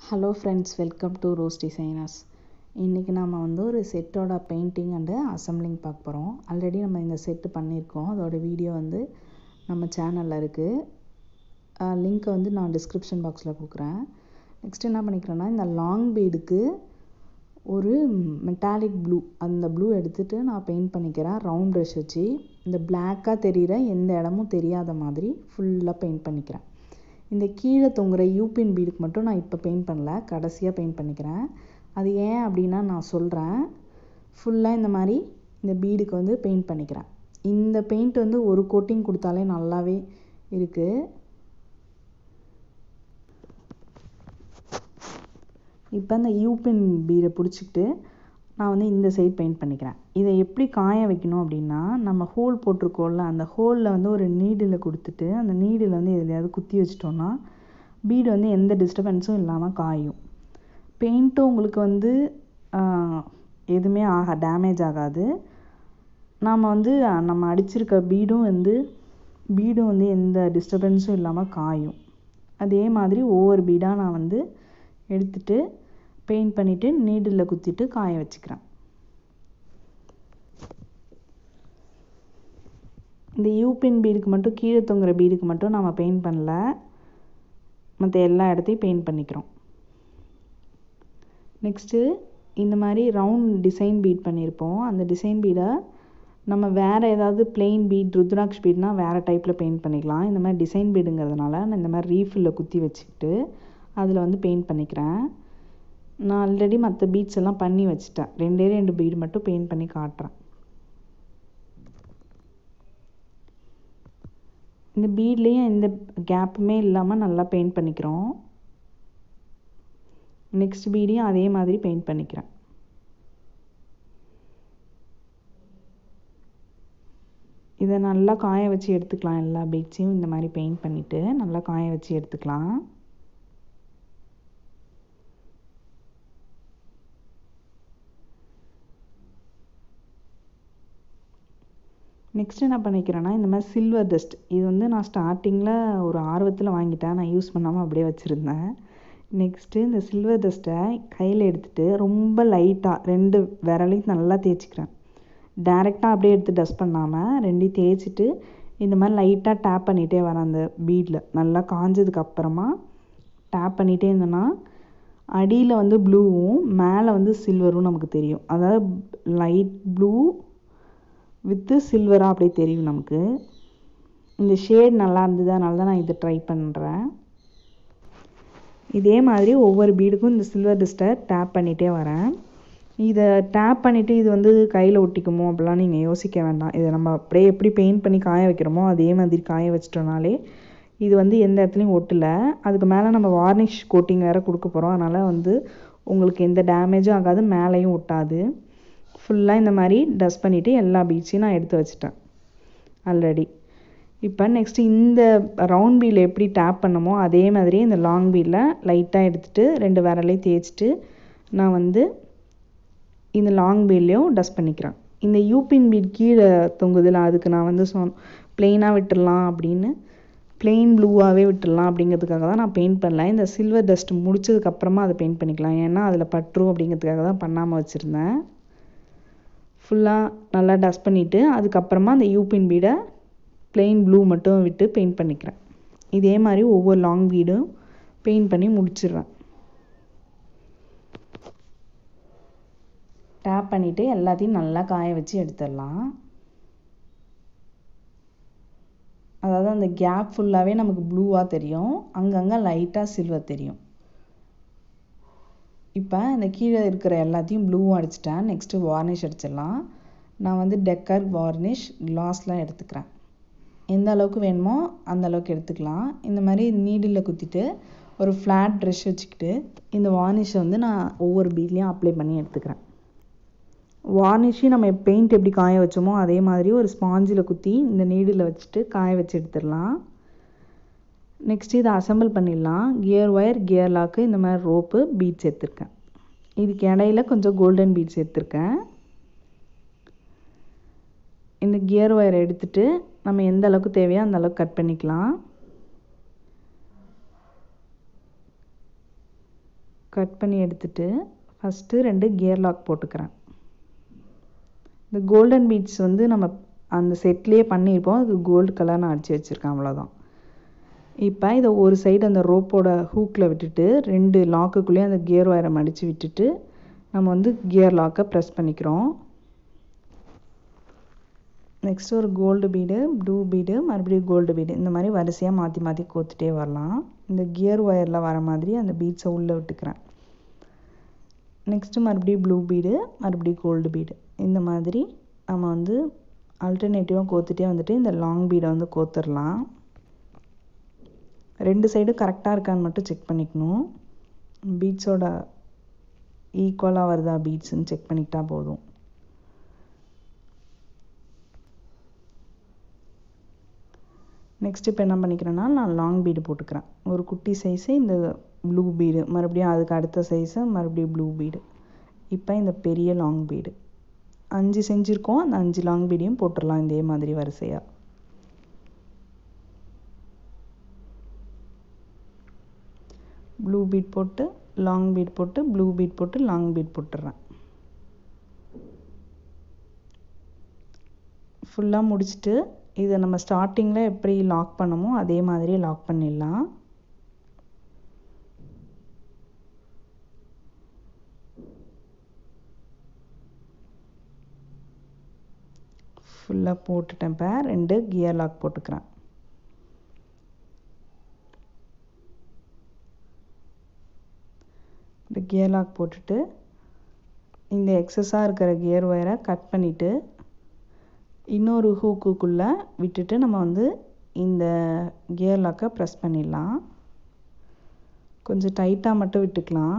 hello friends welcome to rose designers இன்றைக்கி நாம் வந்து ஒரு செட்டோட பெயிண்டிங் அண்டு அசம்பிளிங் பார்க்க போகிறோம் ஆல்ரெடி நம்ம இந்த செட்டு பண்ணியிருக்கோம் அதோட வீடியோ வந்து நம்ம சேனலில் இருக்குது லிங்க்கை வந்து நான் டிஸ்கிரிப்ஷன் பாக்ஸில் கொடுக்குறேன் நெக்ஸ்ட் என்ன பண்ணிக்கிறேன்னா இந்த லாங் பீடுக்கு ஒரு மெட்டாலிக் ப்ளூ அந்த ப்ளூ எடுத்துகிட்டு நான் பெயிண்ட் பண்ணிக்கிறேன் ரவுண்ட் ப்ரஷ் வச்சு இந்த பிளாக்காக தெரிகிற எந்த இடமும் தெரியாத மாதிரி ஃபுல்லாக பெயிண்ட் பண்ணிக்கிறேன் இந்த கீழே தொங்குற யூபின் பீடுக்கு மட்டும் நான் இப்போ பெயிண்ட் பண்ணல கடைசியாக பெயிண்ட் பண்ணிக்கிறேன் அது ஏன் அப்படின்னா நான் சொல்கிறேன் ஃபுல்லாக இந்த மாதிரி இந்த பீடுக்கு வந்து பெயிண்ட் பண்ணிக்கிறேன் இந்த பெயிண்ட் வந்து ஒரு கோட்டிங் கொடுத்தாலே நல்லாவே இருக்குது இப்போ இந்த யூபின் பீடை பிடிச்சிக்கிட்டு நான் வந்து இந்த சைட் பெயிண்ட் பண்ணிக்கிறேன் இதை எப்படி காய வைக்கணும் அப்படின்னா நம்ம ஹோல் போட்டிருக்கோம்ல அந்த ஹோலில் வந்து ஒரு நீடில் கொடுத்துட்டு அந்த நீடில் வந்து எதுலையாவது குத்தி வச்சிட்டோன்னா பீடு வந்து எந்த டிஸ்டர்பன்ஸும் இல்லாமல் காயும் பெயிண்ட்டும் உங்களுக்கு வந்து எதுவுமே ஆக டேமேஜ் ஆகாது நாம் வந்து நம்ம அடிச்சிருக்க பீடும் வந்து பீடும் வந்து எந்த டிஸ்டர்பன்ஸும் இல்லாமல் காயும் அதே மாதிரி ஒவ்வொரு பீடாக நான் வந்து எடுத்துட்டு பெயிண்ட் பண்ணிவிட்டு நீடில் குத்திட்டு காய வச்சுக்கிறேன் இந்த யூபின் பீடுக்கு மட்டும் கீழே தொங்குற பீடுக்கு மட்டும் நம்ம பெயிண்ட் பண்ணல மற்ற எல்லா இடத்தையும் பெயிண்ட் பண்ணிக்கிறோம் நெக்ஸ்ட்டு இந்த மாதிரி ரவுண்ட் டிசைன் பீட் பண்ணியிருப்போம் அந்த டிசைன் பீடை நம்ம வேறு ஏதாவது பிளெயின் பீட் ருத்ராக்ஷ் பீட்னா வேறு டைப்பில் பெயிண்ட் பண்ணிக்கலாம் இந்த மாதிரி டிசைன் பீடுங்கிறதுனால நான் இந்த மாதிரி ரீஃபில்லில் குத்தி வச்சுக்கிட்டு அதில் வந்து பெயிண்ட் பண்ணிக்கிறேன் நான் ஆல்ரெடி மற்ற பீட்ஸ் எல்லாம் பண்ணி வச்சுட்டேன் ரெண்டே ரெண்டு பீடு மட்டும் பெயிண்ட் பண்ணி காட்டுறேன் இந்த பீட்லேயும் எந்த கேப்புமே இல்லாமல் நல்லா பெயிண்ட் பண்ணிக்கிறோம் நெக்ஸ்ட் பீடையும் அதே மாதிரி பெயிண்ட் பண்ணிக்கிறேன் இதை நல்லா காய வச்சு எடுத்துக்கலாம் எல்லா பீட்ஸையும் இந்த மாதிரி பெயிண்ட் பண்ணிவிட்டு நல்லா காய வச்சு எடுத்துக்கலாம் நெக்ஸ்ட் என்ன பண்ணிக்கிறேன்னா இந்த மாதிரி சில்வர் டஸ்ட் இது வந்து நான் ஸ்டார்டிங்கில் ஒரு ஆர்வத்தில் வாங்கிட்டேன் நான் யூஸ் பண்ணாமல் அப்படியே வச்சுருந்தேன் நெக்ஸ்ட்டு இந்த சில்வர் டஸ்ட்டை கையில் எடுத்துகிட்டு ரொம்ப லைட்டாக ரெண்டு விரலையும் நல்லா தேய்ச்சிக்கிறேன் டேரெக்டாக அப்படியே எடுத்து டஸ்ட் பண்ணாமல் ரெண்டையும் தேய்ச்சிட்டு இந்த மாதிரி லைட்டாக டேப் பண்ணிகிட்டே வரேன் அந்த பீடில் நல்லா காஞ்சதுக்கு அப்புறமா டேப் பண்ணிகிட்டே இருந்தேன்னா அடியில் வந்து ப்ளூவும் மேலே வந்து சில்வரும் நமக்கு தெரியும் அதாவது லைட் ப்ளூ வித்து சில்வராக அப்படியே தெரியும் நமக்கு இந்த ஷேட் நல்லா இருந்தது அதனால தான் நான் இதை ட்ரை பண்ணுறேன் இதே மாதிரி ஒவ்வொரு பீடுக்கும் இந்த சில்வர் டிஸ்ட்டை டேப் பண்ணிகிட்டே வரேன் இதை டேப் பண்ணிவிட்டு இது வந்து கையில் ஒட்டிக்குமோ அப்படிலாம் நீங்கள் யோசிக்க வேண்டாம் இதை நம்ம அப்படியே எப்படி பெயிண்ட் பண்ணி காய வைக்கிறோமோ அதே மாதிரி காய வச்சிட்டோனாலே இது வந்து எந்த இடத்துலையும் ஒட்டலை அதுக்கு மேலே நம்ம வார்னிஷ் கோட்டிங் வேறு கொடுக்க போகிறோம் அதனால் வந்து உங்களுக்கு எந்த டேமேஜும் ஆகாது மேலேயும் ஒட்டாது ஃபுல்லாக இந்த மாதிரி டஸ்ட் பண்ணிவிட்டு எல்லா பீட்ஸையும் நான் எடுத்து வச்சிட்டேன் ஆல்ரெடி இப்போ நெக்ஸ்ட்டு இந்த ரவுண்ட் பீல் எப்படி டேப் பண்ணமோ அதே மாதிரி இந்த லாங் பீலில் லைட்டாக எடுத்துகிட்டு ரெண்டு விரலையும் தேய்ச்சிட்டு நான் வந்து இந்த லாங் பீல்லையும் டஸ்ட் பண்ணிக்கிறேன் இந்த யூபின் பீட் கீழே தொங்குதில்ல அதுக்கு நான் வந்து சொ பிளெயினாக விட்டுடலாம் அப்படின்னு பிளெயின் ப்ளூவாகவே விட்டுடலாம் அப்படிங்கிறதுக்காக தான் நான் பெயிண்ட் பண்ணல இந்த சில்வர் டஸ்ட் முடிச்சதுக்கப்புறமா அதை பெயிண்ட் பண்ணிக்கலாம் ஏன்னா அதில் பற்றும் அப்படிங்கிறதுக்காக தான் பண்ணாமல் வச்சுருந்தேன் ஃபுல்லாக நல்லா டஸ்ட் பண்ணிவிட்டு அதுக்கப்புறமா அந்த யூபின் பீடை பிளெயின் ப்ளூ மட்டும் விட்டு பெயிண்ட் பண்ணிக்கிறேன் இதே மாதிரி ஒவ்வொரு லாங் பீடும் பெயிண்ட் பண்ணி முடிச்சிடுறேன் டேப் பண்ணிவிட்டு எல்லாத்தையும் நல்லா காய வச்சு எடுத்துடலாம் அதாவது அந்த கேப் ஃபுல்லாகவே நமக்கு ப்ளூவாக தெரியும் அங்கங்கே லைட்டாக சில்வர் தெரியும் இப்போ இந்த கீழே இருக்கிற எல்லாத்தையும் ப்ளூவும் அடிச்சிட்டேன் நெக்ஸ்ட்டு வார்னிஷ் அடிச்சிடலாம் நான் வந்து டெக்கர் வார்னிஷ் கிளாஸ்லாம் எடுத்துக்கிறேன் எந்த அளவுக்கு வேணுமோ அந்த அளவுக்கு எடுத்துக்கலாம் இந்த மாதிரி நீடில் குத்திட்டு ஒரு ஃப்ளாட் ப்ரெஷ் வச்சுக்கிட்டு இந்த வார்னிஷை வந்து நான் ஒவ்வொரு பீட்லேயும் அப்ளை பண்ணி எடுத்துக்கிறேன் வார்னிஷையும் நம்ம பெயிண்ட் எப்படி காய வச்சோமோ அதே மாதிரி ஒரு ஸ்பாஞ்சில் குத்தி இந்த நீடில் வச்சுட்டு காய வச்சு எடுத்துடலாம் நெக்ஸ்ட்டு இதை அசம்பிள் பண்ணிடலாம் கியர் ஒயர் கியர் லாக்கு இந்த மாதிரி ரோப்பு பீட்ஸ் எடுத்திருக்கேன் இதுக்கு இடையில கொஞ்சம் கோல்டன் பீட்ஸ் எடுத்திருக்கேன் இந்த கியர் ஒயர் எடுத்துட்டு நம்ம எந்த அளவுக்கு தேவையோ அந்த அளவுக்கு கட் பண்ணிக்கலாம் கட் பண்ணி எடுத்துட்டு ஃபஸ்ட்டு ரெண்டு கியர் லாக் போட்டுக்கிறேன் இந்த கோல்டன் பீட்ஸ் வந்து நம்ம அந்த செட்லேயே பண்ணியிருப்போம் அது கோல்டு கலர் நான் அடித்து வச்சுருக்கேன் அவ்வளோதான் இப்போ இதை ஒரு சைடு அந்த ரோப்போட ஹூக்கில் விட்டுட்டு ரெண்டு லாக்குக்குள்ளேயே அந்த கியர் ஒயரை மடித்து விட்டுட்டு நம்ம வந்து கியர் லாக்கை ப்ரெஸ் பண்ணிக்கிறோம் நெக்ஸ்ட் ஒரு கோல்டு பீடு ப்ளூ பீடு மறுபடியும் கோல்டு பீடு இந்த மாதிரி வரிசையாக மாற்றி மாற்றி கோத்துட்டே வரலாம் இந்த கியர் ஒயரில் வர மாதிரி அந்த பீட்ஸை உள்ளே விட்டுக்கிறேன் நெக்ஸ்ட்டு மறுபடியும் ப்ளூ பீடு மறுபடியும் கோல்டு பீடு இந்த மாதிரி நம்ம வந்து ஆல்டர்னேட்டிவாக கோத்துட்டே வந்துட்டு இந்த லாங் பீடை வந்து கோத்துடலாம் ரெண்டு சைடும் கரெக்டாக இருக்கான்னு மட்டும் செக் பண்ணிக்கணும் பீட்ஸோட ஈக்குவலாக வருதா பீட்ஸ்ன்னு செக் பண்ணிக்கிட்டா போதும் நெக்ஸ்ட் இப்போ என்ன பண்ணிக்கிறேன்னா நான் லாங் பீடு போட்டுக்கிறேன் ஒரு குட்டி சைஸு இந்த ப்ளூ பீடு மறுபடியும் அதுக்கு அடுத்த சைஸு மறுபடியும் ப்ளூ பீடு இப்போ இந்த பெரிய லாங் பீடு அஞ்சு செஞ்சுருக்கோம் அந்த அஞ்சு லாங் பீடையும் போட்டுடலாம் இதே மாதிரி வரிசையாக ப்ளூ பீட் போட்டு லாங் பீட் போட்டு ப்ளூ பீட் போட்டு லாங் பீட் போட்டுடுறேன் ஃபுல்லாக முடிச்சுட்டு இதை நம்ம ஸ்டார்டிங்கில் எப்படி லாக் பண்ணமோ அதே மாதிரி லாக் பண்ணிடலாம் ஃபுல்லாக போட்டுட்டேன் இப்போ ரெண்டு கியர் லாக் போட்டுக்கிறேன் இந்த கியர் லாக் போட்டுட்டு இந்த எக்ஸஸாக இருக்கிற கியர் ஒயரை கட் பண்ணிவிட்டு இன்னொரு ஹூக்குக்குள்ளே விட்டுட்டு நம்ம வந்து இந்த கியர் லாக்கை ப்ரெஸ் பண்ணிடலாம் கொஞ்சம் டைட்டாக மட்டும் விட்டுக்கலாம்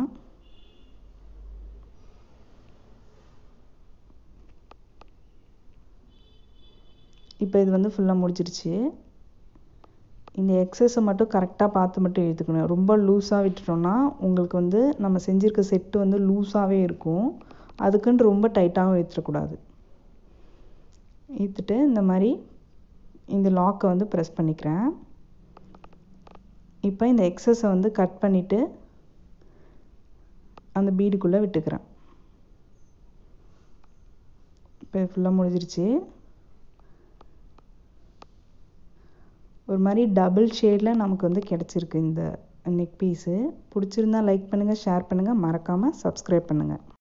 இப்போ இது வந்து ஃபுல்லாக முடிச்சிருச்சு இந்த எக்ஸஸை மட்டும் கரெக்டாக பார்த்து மட்டும் இழுத்துக்கணும் ரொம்ப லூஸாக விட்டுட்டோம்னா உங்களுக்கு வந்து நம்ம செஞ்சுருக்க செட்டு வந்து லூஸாகவே இருக்கும் அதுக்குன்னு ரொம்ப டைட்டாகவும் இழுத்துடக்கூடாது இழுத்துட்டு இந்த மாதிரி இந்த லாக்கை வந்து ப்ரெஸ் பண்ணிக்கிறேன் இப்போ இந்த எக்ஸஸை வந்து கட் பண்ணிவிட்டு அந்த பீடுக்குள்ளே விட்டுக்கிறேன் இப்போ ஃபுல்லாக முடிஞ்சிருச்சு ஒரு மாதிரி டபுள் ஷேடில் நமக்கு வந்து கிடச்சிருக்கு இந்த நெக் பீஸு பிடிச்சிருந்தா லைக் பண்ணுங்கள் ஷேர் பண்ணுங்கள் மறக்காமல் சப்ஸ்கிரைப் பண்ணுங்கள்